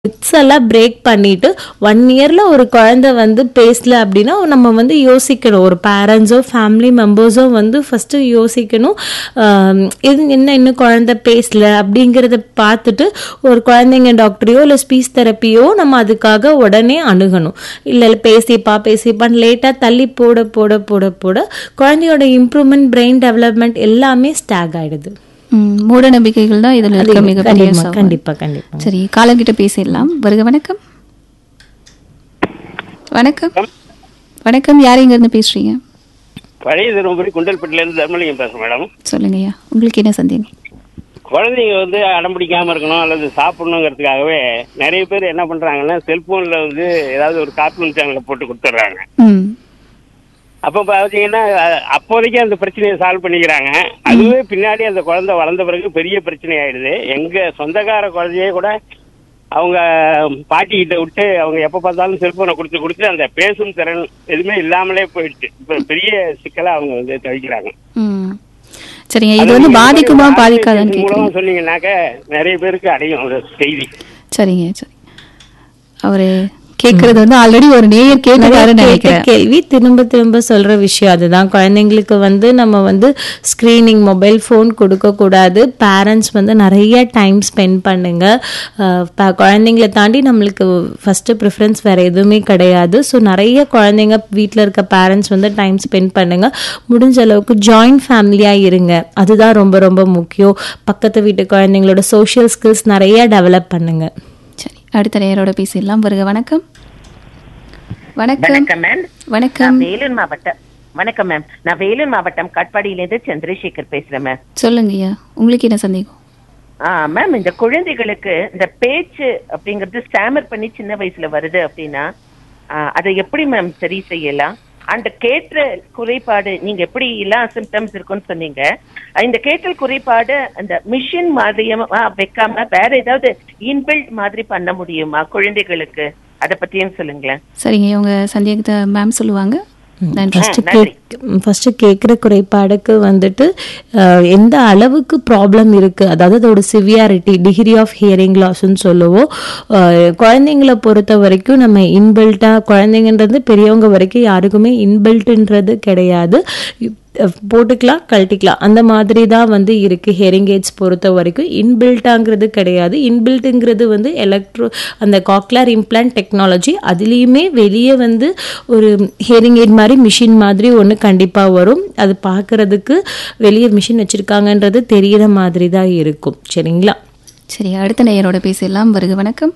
Myths எல்லாம் break பண்ணிட்டு one இயர்ல ஒரு குழந்தை வந்து பேசல அப்படின்னா நம்ம வந்து யோசிக்கணும் ஒரு பேரண்ட்ஸோ ஃபேமிலி மெம்பர்ஸோ வந்து ஃபர்ஸ்ட் யோசிக்கணும் ஆம், இது என்ன இன்னும் குழந்தை பேசல அப்படிங்கிறத பார்த்துட்டு ஒரு குழந்தைங்க டாக்டரையோ இல்லை ஸ்பீச் தெரப்பியோ நம்ம அதுக்காக உடனே அணுகணும் இல்லை இல்லை பேசிப்பா பேசிப்பான்னு லேட்டாக தள்ளி போட போட போட போட குழந்தையோட இம்ப்ரூவ்மெண்ட் பிரெயின் டெவலப்மெண்ட் எல்லாமே ஸ்டாக் ஆயிடுது ம், மூட நம்பிக்கைகள் தான் இதுல இருக்க மிகப்பெரிய கண்டிப்பா சவால். கண்டிப்பா கண்டிப்பா சரி காலங்கிட்ட பேசிடலாம் வருக வணக்கம் வணக்கம் வணக்கம் யார் இங்க இருந்து பேசுறீங்க பழைய தருமபுரி குண்டல்பட்டிலேருந்து தர்மலிங்கம் பேசுகிறேன் மேடம் சொல்லுங்கய்யா உங்களுக்கு என்ன சந்தேகம் குழந்தைங்க வந்து அடம் பிடிக்காம இருக்கணும் அல்லது சாப்பிடணுங்கிறதுக்காகவே நிறைய பேர் என்ன பண்றாங்கன்னா செல்போன்ல வந்து ஏதாவது ஒரு கார்ட்டூன் சேனலை போட்டு கொடுத்துட்றாங்க ம் அப்போ பார்த்தீங்கன்னா அ- அப்போதைக்கு அந்த பிரச்சனையை சால்வ் பண்ணிக்கிறாங்க அதுவே பின்னாடி அந்த குழந்தை வளர்ந்த பிறகு பெரிய பிரச்சனை ஆயிடுது எங்க சொந்தக்கார குழந்தையே கூட அவங்க பாட்டி கிட்ட விட்டு அவங்க எப்ப பார்த்தாலும் செல்போனை கொடுத்து கொடுத்து அந்த பேசும் திறன் எதுவுமே இல்லாமலே போயிடுச்சு இப்ப பெரிய சிக்கலா அவங்க வந்து தவிக்கிறாங்க ம் சரிங்க இது அது வந்து நீங்க பாதிக்குமா இந்த மாதிரி பாதிக்காதான்னு மூலமா கேக்குறீங்க சொன்னீங்கன்னாக்க நிறைய பேருக்கு அடையும் ஒரு செய்தி சரிங்க சரி அவரு கேக்குறது வந்து ஆல்ரெடி ஒரு நேயர் கேட்டுட்டாருன்னு கேட்ட நினைக்கிறேன் கேள்வி திரும்ப திரும்ப சொல்ற விஷயம் அதுதான் குழந்தைங்களுக்கு வந்து நம்ம வந்து ஸ்கிரீனிங் மொபைல் ஃபோன் கொடுக்க கூடாது பேரண்ட்ஸ் வந்து நிறைய டைம் ஸ்பெண்ட் பண்ணுங்க அஹ் ப- குழந்தைங்கள தாண்டி நம்மளுக்கு ஃபர்ஸ்ட் ப்ரிஃபரன்ஸ் வேற எதுவுமே கிடையாது ஸோ நிறைய குழந்தைங்க வீட்டில் இருக்க பேரண்ட்ஸ் வந்து டைம் ஸ்பெண்ட் பண்ணுங்க முடிஞ்ச அளவுக்கு ஜாயிண்ட் ஃபேமிலியா இருங்க அதுதான் ரொம்ப ரொம்ப முக்கியம் பக்கத்து வீட்டு குழந்தைங்களோட சோஷியல் ஸ்கில்ஸ் நிறைய டெவலப் பண்ணுங்க சரி அடுத்த நேயரோட பேசிடலாம் வருக வணக்கம் வணக்கம் வணக்கம் மேம் வணக்கம் நான் வேலூர் மாவட்டம் வணக்கம் மேம் நான் வேலூர் மாவட்டம் கட்பாடியிலேருந்து சந்திரசேகர் பேசுறேன் மேம் சொல்லுங்கய்யா உங்களுக்கு என்ன சந்தேகம் ஆ மேம் இந்த குழந்தைகளுக்கு இந்த பேச்சு அப்படிங்கிறது ஸ்டாமர் பண்ணி சின்ன வயசுல வருது அப்படின்னா ஆ, அதை எப்படி மேம் சரி செய்யலாம் அந்த கேட்ட குறைபாடு நீங்க எப்படி எல்லாம் சிம்டம்ஸ் இருக்குன்னு சொன்னீங்க இந்த கேட்டல் குறைபாடு அந்த மிஷின் மாதிரியமா வைக்காம வேற ஏதாவது இன்பில்ட் மாதிரி பண்ண முடியுமா குழந்தைகளுக்கு அதை பத்தியும் சொல்லுங்களேன் சரிங்க உங்க சந்தேகத்தை மேம் சொல்லுவாங்க நன்றி ஃபர்ஸ்ட் ஆ, நன்றி. ஃபர்ஸ்ட் கேட்குற குறைபாடுக்கு வந்துட்டு அஹ், எந்த அளவுக்கு ப்ராப்ளம் இருக்கு அதாவது அதோட சிவியாரிட்டி டிகிரி ஆஃப் ஹியரிங் லாஸ்ன்னு சொல்லுவோம் அஹ், குழந்தைங்கள பொறுத்த வரைக்கும் நம்ம இன்பில்ட்டா குழந்தைங்கன்றது பெரியவங்க வரைக்கும் யாருக்குமே இன்பில்ட்ன்றது கிடையாது அஹ், போட்டுக்கலாம் கழட்டிக்கலாம் அந்த மாதிரி தான் வந்து இருக்கு ஹியரிங் எய்ட்ஸ் பொறுத்த வரைக்கும் இன்பில்ட்டாங்கிறது கிடையாது இன்பில்ட்டுங்கிறது வந்து எலக்ட்ரோ அந்த காக்லார் இம்ப்ளான்ட் டெக்னாலஜி அதுலேயுமே வெளியே வந்து ஒரு ஹியரிங் எய்ட் மாதிரி மிஷின் மாதிரி ஒன்று கண்டிப்பாக வரும் அது பார்க்கறதுக்கு வெளியே மிஷின் வச்சிருக்காங்கன்றது தெரியிற மாதிரி தான் இருக்கும் சரிங்களா சரி அடுத்த நேயரோட பேசிடலாம் வருக வணக்கம்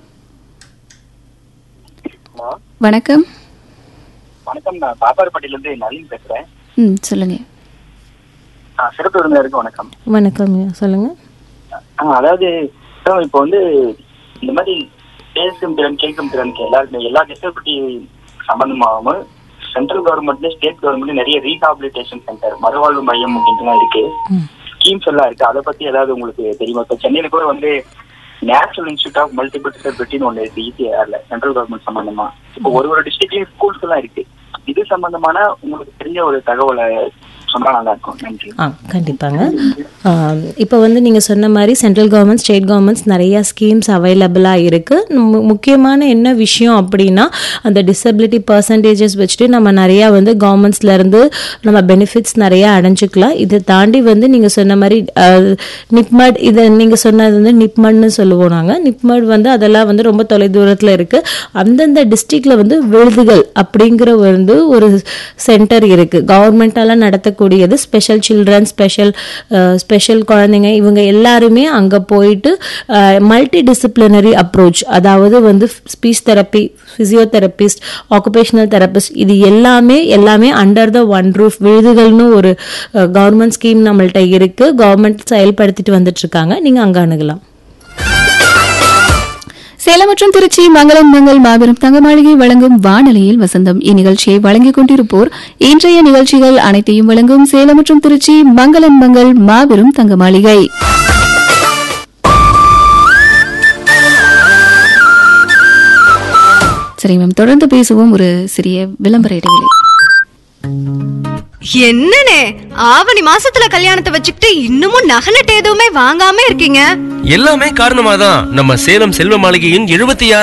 வணக்கம் வணக்கம் நான் பாப்பாரப்பட்டியில இருந்து நவீன் பேசுறேன் ம் சொல்லுங்க ஆ, சிறப்பு விருந்தினருக்கு வணக்கம் வணக்கம் சொல்லுங்க ஆ, அதாவது சார் இப்போ வந்து இந்த மாதிரி பேசும் திறன் கேட்கும் திறனுக்கு எல்லாருமே எல்லா டிசபிலிட்டி சம்பந்தமாகவும் சென்ட்ரல் கவர்மெண்ட்ல ஸ்டேட் கவர்மெண்ட்ல நிறைய ரீஹாபிலிட்டேஷன் சென்டர் மறுவாழ்வு மையம் அப்படின்ட்டுலாம் இருக்கு ஸ்கீம்ஸ் எல்லாம் இருக்கு அதை பத்தி ஏதாவது உங்களுக்கு தெரியுமா இப்போ சென்னையில கூட வந்து நேஷனல் இன்ஸ்டியூட் ஆஃப் மல்டிபிள் டிசபிலிட்டின்னு ஒன்று இருக்கு ஈசிஆர்ல சென்ட்ரல் கவர்மெண்ட் சம்பந்தமா இப்போ ஒரு ஒரு டிஸ்ட்ரிக்ட்லயும் ஸ்கூல்ஸ் எல்லாம் இருக்கு இது சம்பந்தமான உங்களுக்கு தெரிஞ்ச ஒரு தகவலை சொன்னா நல்லா இருக்கும் நன்றி ஆ கண்டிப்பாங்க ஆம், இப்போ வந்து நீங்கள் சொன்ன மாதிரி சென்ட்ரல் கவர்மெண்ட் ஸ்டேட் கவர்மெண்ட்ஸ் நிறையா ஸ்கீம்ஸ் அவைலபிளாக இருக்குது முக்கியமான என்ன விஷயம் அப்படின்னா அந்த டிசபிலிட்டி பர்சன்டேஜஸ் வச்சுட்டு நம்ம நிறையா வந்து கவர்மெண்ட்ஸ்லேருந்து நம்ம பெனிஃபிட்ஸ் நிறையா அடைஞ்சிக்கலாம் இதை தாண்டி வந்து நீங்கள் சொன்ன மாதிரி நிப்மட் இதை நீங்கள் சொன்னது வந்து நிப்மட்னு சொல்லுவோம் நாங்கள் நிப்மட் வந்து அதெல்லாம் வந்து ரொம்ப தொலைதூரத்தில் இருக்குது அந்தந்த டிஸ்ட்ரிக்ட்ல வந்து விழுதுகள் அப்படிங்கிற வந்து ஒரு சென்டர் இருக்கு கவர்மெண்டால நடத்தக்கூடியது ஸ்பெஷல் சில்ட்ரன் ஸ்பெஷல் ஸ்பெஷல் குழந்தைங்க இவங்க எல்லாருமே அங்க போயிட்டு மல்டி டிசிப்ளினரி அப்ரோச் அதாவது வந்து speech therapy physiotherapist occupational therapist இது எல்லாமே எல்லாமே அண்டர் த ஒன் ரூஃப் விழுதுகள்னு ஒரு கவர்மெண்ட் ஸ்கீம் நம்மள்ட்ட இருக்கு கவர்மெண்ட் செயல்படுத்திட்டு வந்துட்டு இருக்காங்க நீங்க அங்க அணுகலாம் சேலம் மற்றும் திருச்சி மங்களம் மங்கள் மாபெரும் தங்க மாளிகை வழங்கும் வானொலியில் வசந்தம் இந்நிகழ்ச்சியை வழங்கிக் கொண்டிருப்போர் இன்றைய நிகழ்ச்சிகள் அனைத்தையும் வழங்கும் சேலம் மற்றும் திருச்சி மங்களம் மங்கள் மாபெரும் தங்க மாளிகை சரி மேம் தொடர்ந்து பேசுவோம் ஒரு சிறிய விளம்பர இடைவெளி என்னனே ஆவணி மாசத்துல கல்யாணத்தை வச்சுக்கிட்டு இன்னமும் நகலட்டு எதுவுமே வாங்காம இருக்கீங்க எல்லாமே காரணமாதான் நம்ம சேலம் செல்வ மாளிகையின் எழுபத்தி